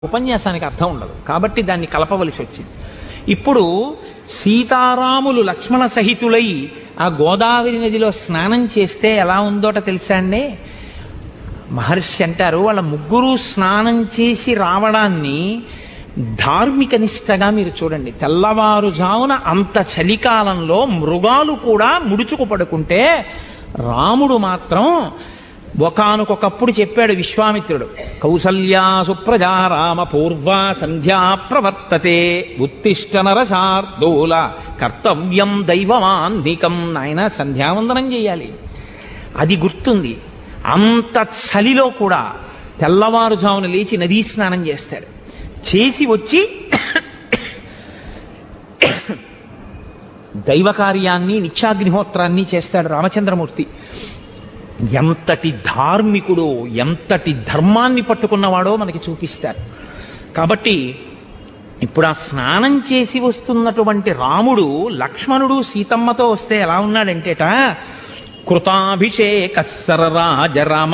ఉపన్యాసానికి అర్థం ఉండదు కాబట్టి దాన్ని కలపవలసి వచ్చింది ఇప్పుడు సీతారాములు లక్ష్మణ సహితులై ఆ గోదావరి నదిలో స్నానం చేస్తే ఎలా ఉందోట తెలుసా అండి మహర్షి అంటారు వాళ్ళ ముగ్గురు స్నానం చేసి రావడాన్ని ధార్మిక నిష్టగా మీరు చూడండి తెల్లవారుజామున అంత చలికాలంలో మృగాలు కూడా ముడుచుకు పడుకుంటే రాముడు మాత్రం ఒకానొకప్పుడు చెప్పాడు విశ్వామిత్రుడు కౌసల్యా సుప్రజా రామ పూర్వ సంధ్యా ప్రవర్తతే ఉత్తిష్ట నరశార్దూల కర్తవ్యం దైవమాన్నికం నాయన సంధ్యావందనం చేయాలి అది గుర్తుంది అంత చలిలో కూడా తెల్లవారుజామున లేచి నదీ స్నానం చేస్తాడు చేసి వచ్చి దైవ కార్యాన్ని నిత్యాగ్నిహోత్రాన్ని చేస్తాడు రామచంద్రమూర్తి ఎంతటి ధార్మికుడు ఎంతటి ధర్మాన్ని పట్టుకున్నవాడో మనకి చూపిస్తారు కాబట్టి ఇప్పుడు ఆ స్నానం చేసి వస్తున్నటువంటి రాముడు లక్ష్మణుడు సీతమ్మతో వస్తే ఎలా ఉన్నాడంటేట కృతాభిషేక సరరాజ రామ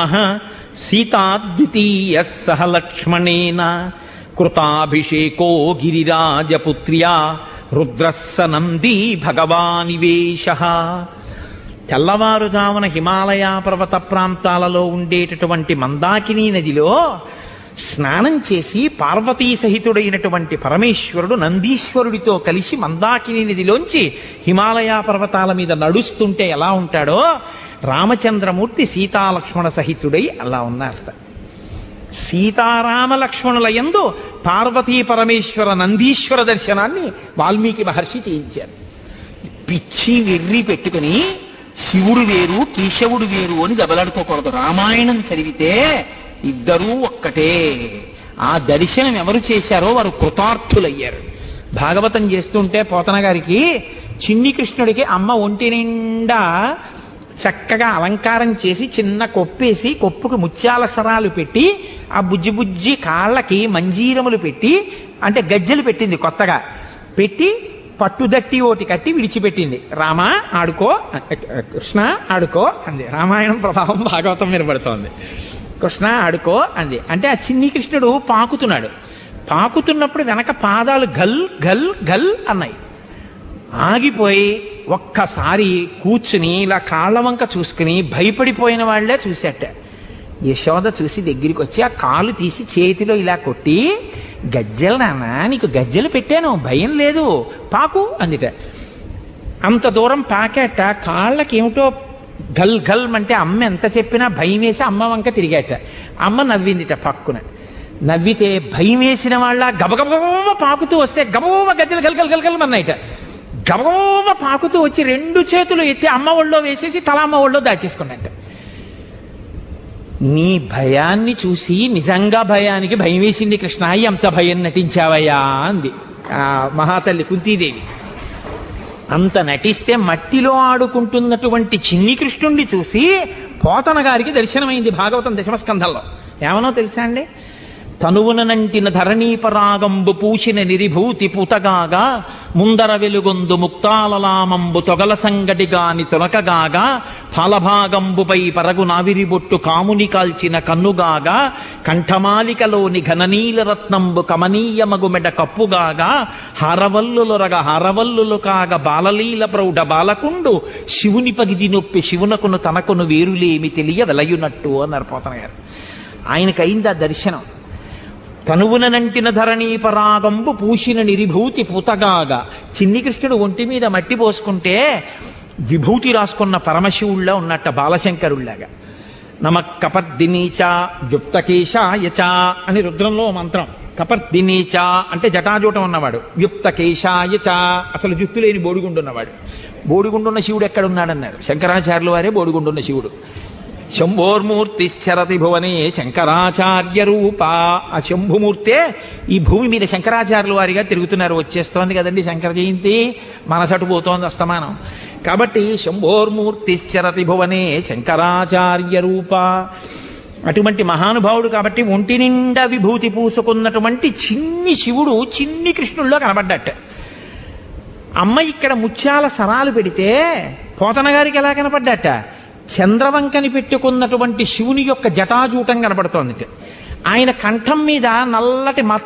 సీతాద్వితీయ సహ లక్ష్మణేన కృతాభిషేకో గిరిరాజపుత్ర్యా రుద్రస్స నందీ భగవానివేశ తెల్లవారుజామున హిమాలయ పర్వత ప్రాంతాలలో ఉండేటటువంటి మందాకిని నదిలో స్నానం చేసి పార్వతీ సహితుడైనటువంటి పరమేశ్వరుడు నందీశ్వరుడితో కలిసి మందాకిని నదిలోంచి హిమాలయ పర్వతాల మీద నడుస్తుంటే ఎలా ఉంటాడో రామచంద్రమూర్తి సీతాలక్ష్మణ సహితుడై అలా ఉన్నారట సీతారామ లక్ష్మణుల యందు పార్వతీ పరమేశ్వర నందీశ్వర దర్శనాన్ని వాల్మీకి మహర్షి చేయించారు పిచ్చి వెర్రి పెట్టుకుని శివుడు వేరు కేశవుడు వేరు అని దెబ్బలాడుకోకూడదు రామాయణం చదివితే ఇద్దరూ ఒక్కటే ఆ దర్శనం ఎవరు చేశారో వారు కృతార్థులయ్యారు భాగవతం చేస్తుంటే పోతన గారికి చిన్ని కృష్ణుడికి అమ్మ ఒంటి నిండా చక్కగా అలంకారం చేసి చిన్న కొప్పేసి కొప్పుకి ముత్యాల సరాలు పెట్టి ఆ బుజ్జి బుజ్జి కాళ్ళకి మంజీరములు పెట్టి అంటే గజ్జెలు పెట్టింది కొత్తగా పెట్టి పట్టుదట్టి ఓటి కట్టి విడిచిపెట్టింది రామ ఆడుకో కృష్ణ ఆడుకో అంది రామాయణం ప్రభావం భాగవతం మీద పడుతోంది కృష్ణ ఆడుకో అంది అంటే ఆ చిన్ని కృష్ణుడు పాకుతున్నాడు పాకుతున్నప్పుడు వెనక పాదాలు గల్ గల్ గల్ అన్నాయి ఆగిపోయి ఒక్కసారి కూర్చుని ఇలా కాళ్ళ వంక చూసుకుని భయపడిపోయిన వాళ్లే చూసేట యశోద చూసి దగ్గరికి వచ్చి ఆ కాలు తీసి చేతిలో ఇలా కొట్టి గజ్జెలు నాన్న నీకు గజ్జెలు పెట్టాను భయం లేదు పాకు అందిట అంత దూరం పాకేట కాళ్ళకేమిటో గల్ గల్ అంటే అమ్మ ఎంత చెప్పినా భయం వేసి అమ్మ వంక తిరిగాట అమ్మ నవ్విందిట పక్కున నవ్వితే భయం వేసిన వాళ్ళ గబగబగబ పాకుతూ వస్తే గబగబ గజ్జలు గల్ గల్ గల్ గల్ అన్నాయిట గబగబ పాకుతూ వచ్చి రెండు చేతులు ఎత్తి అమ్మ ఒళ్ళో వేసేసి తల అమ్మ ఒళ్ళో దాచేసుకున్నట్ట నీ భయాన్ని చూసి నిజంగా భయానికి భయం వేసింది కృష్ణ ఎంత భయం నటించావయ్యా అంది ఆ మహాతల్లి కుంతీదేవి అంత నటిస్తే మట్టిలో ఆడుకుంటున్నటువంటి చిన్ని కృష్ణుణ్ణి చూసి పోతన గారికి దర్శనమైంది భాగవతం దశమస్కంధంలో ఏమనో తెలుసా అండి తనువున నంటిన ధరణీపరాగంబు పూసిన నిరిభూతి పుతగాగా ముందర వెలుగొందు ముక్తాలలామంబు తొగల సంగటిగాని తొలకగాగా ఫలభాగంబుపై పరగు నావిరిబొట్టు కాముని కాల్చిన కన్నుగాగా కంఠమాలికలోని ఘననీల రత్నంబు కమనీయమగు మెడ కప్పుగాగా హరవల్లులొరగ హరవల్లులు కాగ బాలలీల ప్రౌఢ బాలకుండు శివుని పగిది నొప్పి శివునకును తనకును వేరులేమి తెలియ వెలయునట్టు అన్నారు పోతన గారు ఆయనకైంది ఆ దర్శనం తనువున నంటిన ధరణీ పరాగంబు పూసిన నిరిభూతి పుతగాగా చిన్ని కృష్ణుడు ఒంటి మీద మట్టి పోసుకుంటే విభూతి రాసుకున్న పరమశివుళ్ళ ఉన్నట్ట బాలశంకరుల్లాగా నమ కపర్దినీచ వ్యుప్తకేశాయచ అని రుద్రంలో ఓ మంత్రం కపర్దినీచ అంటే జటాజూటం ఉన్నవాడు వ్యుప్తకేశాయచ అసలు జుత్తు లేని బోడిగుండు ఉన్నవాడు బోడిగుండున్న శివుడు ఎక్కడున్నాడన్నారు శంకరాచార్యుల వారే బోడిగుండున్న శివుడు శంభోర్మూర్తిశ్చరతి భువనే శంకరాచార్య రూప ఆ శంభుమూర్తే ఈ భూమి మీద శంకరాచార్యుల వారిగా తిరుగుతున్నారు వచ్చేస్తోంది కదండి శంకర జయంతి మనసటు పోతోంది అస్తమానం కాబట్టి శంభోర్మూర్తిశ్చరతి భువనే శంకరాచార్య రూప అటువంటి మహానుభావుడు కాబట్టి ఒంటి నిండా విభూతి పూసుకున్నటువంటి చిన్ని శివుడు చిన్ని కృష్ణుల్లో కనబడ్డట్ట అమ్మ ఇక్కడ ముత్యాల సరాలు పెడితే పోతన గారికి ఎలా కనపడ్డట చంద్రవంకని పెట్టుకున్నటువంటి శివుని యొక్క జటాజూటం కనబడుతోంది ఆయన కంఠం మీద నల్లటి మచ్చ